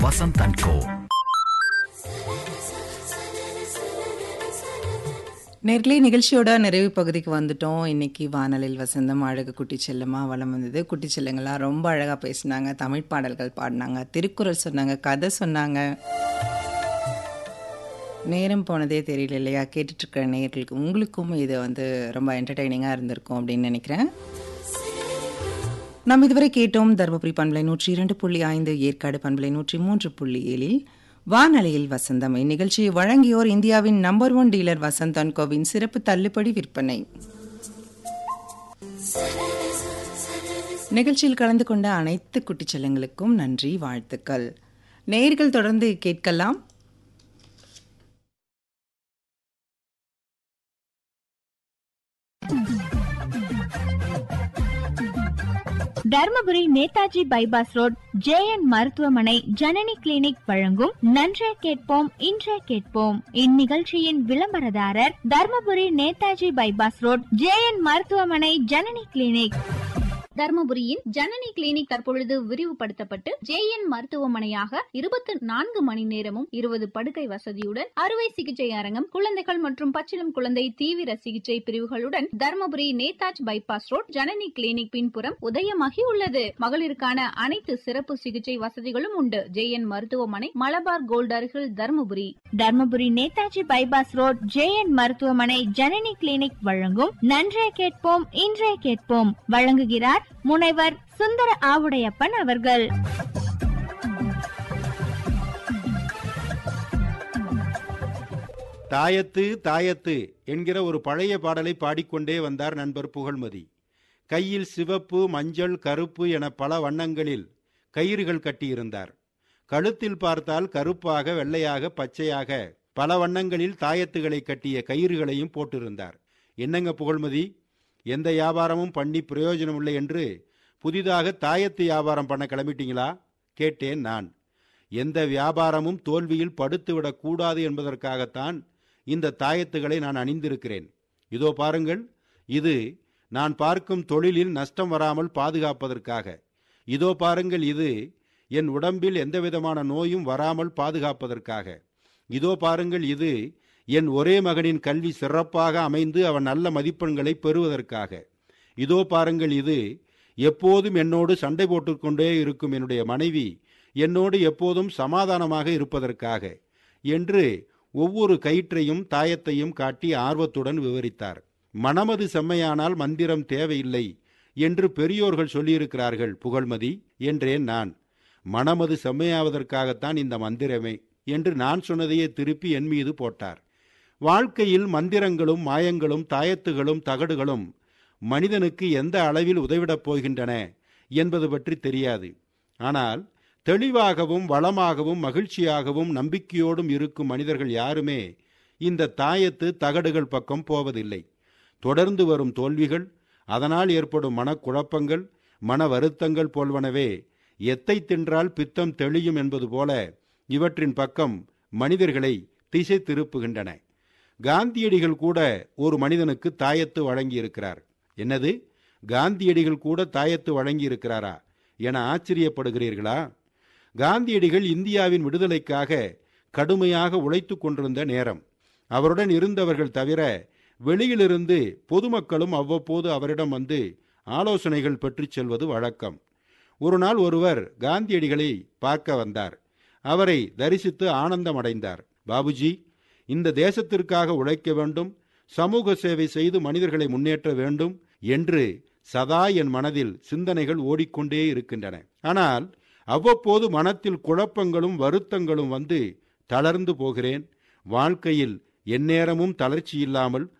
Vasanth and கோ நேர்களே நிகழ்ச்சியோட நிறைவு பகுதிக்கு வந்துட்டோம் இன்னைக்கு வானலில் வசந்தம் அழகு குட்டி செல்லமா வளம் வந்தது குட்டி செல்லங்கள்லாம் ரொம்ப அழகாக பேசினாங்க தமிழ் பாடல்கள் பாடினாங்க திருக்குறள் சொன்னாங்க கதை சொன்னாங்க நேரம் போனதே தெரியல இல்லையா கேட்டுட்டு இருக்கிற நேர்களுக்கு உங்களுக்கும் இது வந்து ரொம்ப என்டர்டைனிங்காக இருந்திருக்கும் அப்படின்னு நினைக்கிறேன் நாம் இதுவரை கேட்டோம் தருமபுரி பண்பலை நூற்றி இரண்டு புள்ளி ஐந்து ஏற்காடு பண்பலை நூற்றி மூன்று புள்ளி ஏழில் வானலையில் வசந்தம் இந்நிகழ்ச்சியை வழங்கியோர் இந்தியாவின் number one dealer Vasanth and கோவின் சிறப்பு தள்ளுபடி விற்பனை நிகழ்ச்சியில் கலந்து கொண்ட அனைத்து குட்டிச்செல்லங்களுக்கும் நன்றி வாழ்த்துக்கள் நேர்கள் தொடர்ந்து கேட்கலாம் Dharmapuri Netaji bypass road JN மருத்துவமனை ஜனனி கிளினிக் வழங்கும் நன்றே கேட்போம் இன்றே கேட்போம் இந்நிகழ்ச்சியின் விளம்பரதாரர் Dharmapuri Netaji bypass road JN மருத்துவமனை ஜனனி கிளினிக் தர்மபுரியின் ஜனனி கிளினிக் தற்பொழுது விரிவுபடுத்தப்பட்டு ஜேஎன் மருத்துவமனையாக இருபத்தி நான்கு மணி நேரமும் இருபது படுக்கை வசதியுடன் அறுவை சிகிச்சை அரங்கம் குழந்தைகள் மற்றும் பச்சிளம் குழந்தை தீவிர சிகிச்சை பிரிவுகளுடன் Dharmapuri Netaji bypass road Janani clinic பின்புறம் உதயமாகி உள்ளது மகளிருக்கான அனைத்து சிறப்பு சிகிச்சை வசதிகளும் உண்டு ஜேஎன் மருத்துவமனை மலபார் கோல்ட் அருகில் Dharmapuri Dharmapuri Netaji bypass road JN மருத்துவமனை ஜனனி கிளினிக் வழங்கும் நன்றே கேட்போம் இன்றே கேட்போம் வழங்குகிறார் முனைவர் சுந்தர ஆவுடையப்பன் அவர்கள் தாயத்து தாயத்து என்கிற ஒரு பழைய பாடலை பாடிக்கொண்டே வந்தார் நண்பர் புகழ்மதி கையில் சிவப்பு மஞ்சள் கருப்பு என பல வண்ணங்களில் கயிறுகள் கட்டியிருந்தார் கழுத்தில் பார்த்தால் கருப்பாக வெள்ளையாக பச்சையாக பல வண்ணங்களில் தாயத்துகளை கட்டிய கயிறுகளையும் போட்டிருந்தார் என்னங்க புகழ்மதி எந்த வியாபாரமும் பண்ணி பிரயோஜனம் இல்லை என்று புதிதாக தாயத்து வியாபாரம் பண்ண கிளம்பிட்டீங்களா கேட்டேன் நான் எந்த வியாபாரமும் தோல்வியில் படுத்துவிடக் கூடாது என்பதற்காகத்தான் இந்த தாயத்துகளை நான் அணிந்திருக்கிறேன் இதோ பாருங்கள் இது நான் பார்க்கும் தொழிலில் நஷ்டம் வராமல் பாதுகாப்பதற்காக இதோ பாருங்கள் இது என் உடம்பில் எந்தவிதமான நோயும் வராமல் பாதுகாப்பதற்காக இதோ பாருங்கள் இது என் ஒரே மகனின் கல்வி சிறப்பாக அமைந்து அவன் நல்ல மதிப்பெண்களை பெறுவதற்காக இதோ பாருங்கள் இது எப்போதும் என்னோடு சண்டை போட்டுக்கொண்டே இருக்கும் என்னுடைய மனைவி என்னோடு எப்போதும் சமாதானமாக இருப்பதற்காக என்று ஒவ்வொரு கயிற்றையும் தாயத்தையும் காட்டி ஆர்வத்துடன் விவரித்தார் மனமது செம்மையானால் மந்திரம் தேவையில்லை என்று பெரியோர்கள் சொல்லியிருக்கிறார்கள் புகழ்மதி என்றேன் நான் மனமது செம்மையாவதற்காகத்தான் இந்த மந்திரமே என்று நான் சொன்னதையே திருப்பி என் மீது போட்டார் வாழ்க்கையில் மந்திரங்களும் மாயங்களும் தாயத்துகளும் தகடுகளும் மனிதனுக்கு எந்த அளவில் உதவிடப் போகின்றன என்பது பற்றி தெரியாது ஆனால் தெளிவாகவும் வளமாகவும் மகிழ்ச்சியாகவும் நம்பிக்கையோடும் இருக்கும் மனிதர்கள் யாருமே இந்த தாயத்து தகடுகள் பக்கம் போவதில்லை தொடர்ந்து வரும் தோல்விகள் அதனால் ஏற்படும் மனக்குழப்பங்கள் மன வருத்தங்கள் போல்வனவே எத்தை தின்றால் பித்தம் தெளியும் என்பது போல இவற்றின் பக்கம் மனிதர்களை திசை திருப்புகின்றன காந்தியடிகள் கூட ஒரு மனிதனுக்கு தாயத்து வழங்கியிருக்கிறார் என்னது காந்தியடிகள் கூட தாயத்து வழங்கியிருக்கிறாரா என ஆச்சரியப்படுகிறீர்களா காந்தியடிகள் இந்தியாவின் விடுதலைக்காக கடுமையாக உழைத்து கொண்டிருந்த நேரம் அவருடன் இருந்தவர்கள் தவிர வெளியிலிருந்து பொதுமக்களும் அவ்வப்போது அவரிடம் வந்து ஆலோசனைகள் பெற்றுச் செல்வது வழக்கம் ஒரு நாள் ஒருவர் காந்தியடிகளை பார்க்க வந்தார் அவரை தரிசித்து ஆனந்தம் அடைந்தார் பாபுஜி இந்த தேசத்திற்காக உழைக்க வேண்டும் சமூக சேவை செய்து மனிதர்களை முன்னேற்ற வேண்டும் என்று சதா என் மனதில் சிந்தனைகள் ஓடிக்கொண்டே இருக்கின்றன ஆனால் அவ்வப்போது மனத்தில் குழப்பங்களும் வருத்தங்களும் வந்து தளர்ந்து போகிறேன் வாழ்க்கையில் எந்நேரமும் தளர்ச்சி இல்லாமல்